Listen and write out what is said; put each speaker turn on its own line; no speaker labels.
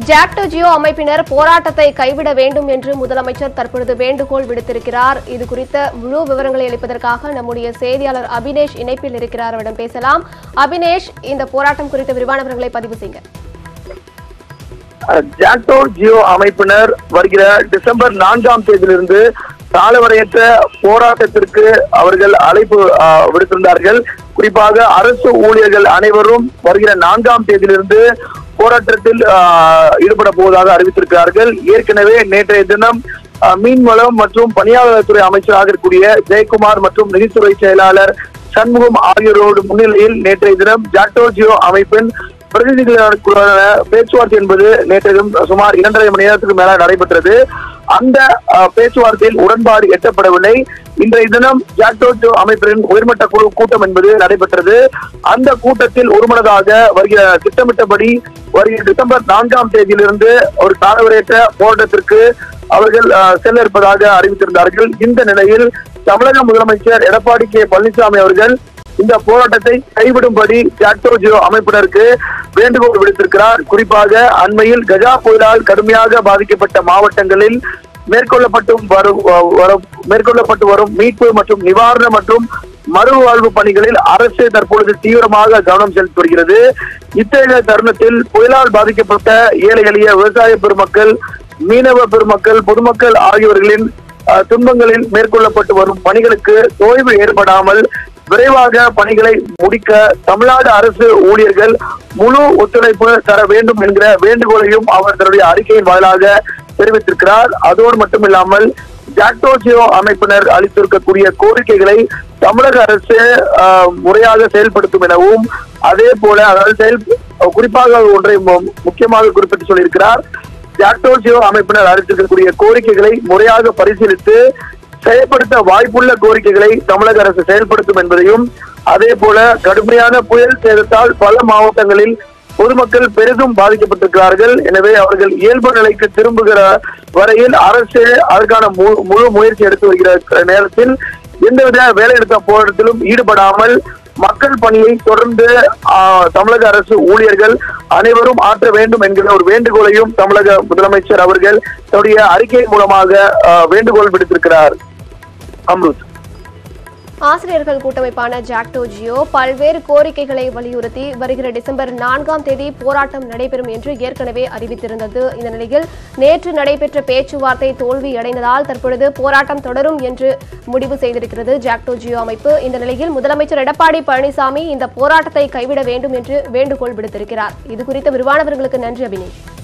ஜாக்டோ ஜியோ அமைப்பினர் போராட்டத்தை கைவிட வேண்டும் என்று முதலமைச்சர் தற்பொழுது வேண்டுகோள் விடுத்திருக்கிறார் இது குறித்த முழு விவரங்களை அளிப்பதற்காக நம்முடைய செய்தியாளர் அபினேஷ் இணைப்பில் இருக்கிறார் அவரிடம் பேசலாம் அபினேஷ் இந்த போராட்டம் குறித்த விரிவான விவரங்களை பதிவு செய்யுங்க
ஜாக்டோ ஜியோ அமைப்பினர் வருகிற டிசம்பர் நான்காம் தேதியிலிருந்து காலவரையற்ற போராட்டத்திற்கு அவர்கள் அழைப்பு ஆஹ், விடுத்திருந்தார்கள் குறிப்பாக அரசு ஊழியர்கள் அனைவரும் வருகிற நான்காம் தேதியிலிருந்து போராட்டத்தில் ஆஹ், ஈடுபட போவதாக அறிவித்திருக்கிறார்கள் ஏற்கனவே நேற்றைய தினம் ஆஹ், மீன்வளம் மற்றும் பணியாளர் துறை அமைச்சராக இருக்கக்கூடிய ஜெயக்குமார் மற்றும் நிதித்துறை செயலாளர் சண்முகம் ஆகியோரோடு முன்னிலையில் நேற்றைய தினம் ஜாக்டோ ஜியோ அமைப்பின் பிரதிநிதிகளுடனான பேச்சுவார்த்தை என்பது நேற்றைய தினம் சுமார் இரண்டரை மணி நேரத்துக்கு மேல நடைபெற்றது அந்த அஹ், பேச்சுவார்த்தையில் உடன்பாடு எட்டப்படவில்லை இன்றைய தினம் ஜாக்டோ ஜியோ அமைப்பின் உயர்மட்ட குழு கூட்டம் என்பது நடைபெற்றது அந்த கூட்டத்தில் ஒருமனதாக வருகிற திட்டமிட்டபடி வருகிற டிசம்பர் நான்காம் தேதியிலிருந்து ஒரு காலவரையற்ற போராட்டத்திற்கு அவர்கள் அஹ், செல்ல இருப்பதாக அறிவித்திருந்தார்கள் இந்த நிலையில் தமிழக முதலமைச்சர் எடப்பாடி கே பழனிசாமி அவர்கள் இந்த போராட்டத்தை கைவிடும்படி ஜாக்டோ ஜியோ அமைப்பினருக்கு வேண்டுகோள் விடுத்திருக்கிறார் குறிப்பாக அண்மையில் கஜா புயலால் கடுமையாக பாதிக்கப்பட்ட மாவட்டங்களில் மேற்கொள்ளப்பட்டு வரும் வரும் மேற்கொள்ளப்பட்டு வரும் மீட்பு மற்றும் நிவாரண மற்றும் மறுவாழ்வு பணிகளில் அரசு தற்பொழுது தீவிரமாக கவனம் செலுத்தி வருகிறது இத்தகைய தருணத்தில் புயலால் பாதிக்கப்பட்ட ஏழை எளிய விவசாய பெருமக்கள் மீனவ பெருமக்கள் பொதுமக்கள் ஆகியோர்களின் அஹ், துன்பங்களில் மேற்கொள்ளப்பட்டு வரும் பணிகளுக்கு தொய்வு ஏற்படாமல் விரைவாக பணிகளை முடிக்க தமிழ்நாடு அரசு ஊழியர்கள் முழு ஒத்துழைப்பு தர வேண்டும் என்கிற வேண்டுகோளையும் அவர் தன்னுடைய அறிக்கையின் வாயிலாக தெரிவித்திருக்கிறார் அதோடு மட்டுமில்லாமல் ஜாக்டோஜியோ அமைப்பினர் அளித்திருக்கக்கூடிய கோரிக்கைகளை தமிழக அரசு ஆஹ், முறையாக செயல்படுத்தும் எனவும் அதே போல அதாவது செயல் குறிப்பாக ஒன்றை மு- முக்கியமாக குறிப்பிட்டு சொல்லியிருக்கிறார் ஜாக்டோஜியோ அமைப்பினர் அளித்திருக்கக்கூடிய கோரிக்கைகளை முறையாக பரிசீலித்து செயல்படுத்த வாய்ப்புள்ள கோரிக்கைகளை தமிழக அரசு செயல்படுத்தும் என்பதையும் அதே போல கடுமையான புயல் சேதத்தால் பல மாவட்டங்களில் பொதுமக்கள் பெரிதும் பாதிக்கப்பட்டிருக்கிறார்கள் எனவே அவர்கள் இயல்பு நிலைக்கு திரும்புகிற வரையில் அரசு அதற்கான மு- முழு முயற்சி எடுத்து வருகிற நேரத்தில் எந்தவித வேலைநிறுத்த போராட்டத்திலும் ஈடுபடாமல் மக்கள் பணியை தொடர்ந்து ஆஹ், தமிழக அரசு ஊழியர்கள் அனைவரும் ஆற்ற வேண்டும் என்கிற ஒரு வேண்டுகோளையும் தமிழக முதலமைச்சர் அவர்கள் தன்னுடைய அறிக்கை மூலமாக ஆஹ், வேண்டுகோள் விடுத்திருக்கிறார் அம்ருத்
ஆசிரியர்கள் கூட்டமைப்பான ஜாக்டோ ஜியோ பல்வேறு கோரிக்கைகளை வலியுறுத்தி வருகிற டிசம்பர் நான்காம் தேதி போராட்டம் நடைபெறும் என்று ஏற்கனவே அறிவித்திருந்தது இந்த நிலையில் நேற்று நடைபெற்ற பேச்சுவார்த்தை தோல்வியடைந்ததால் தற்பொழுது போராட்டம் தொடரும் என்று முடிவு செய்திருக்கிறது ஜாக்டோ ஜியோ அமைப்பு இந்த நிலையில் முதலமைச்சர் எடப்பாடி பழனிசாமி இந்த போராட்டத்தை கைவிட வேண்டும் என்று வேண்டுகோள் விடுத்திருக்கிறார் இது குறித்த விரிவானவர்களுக்கு நன்றி அபினேஷ்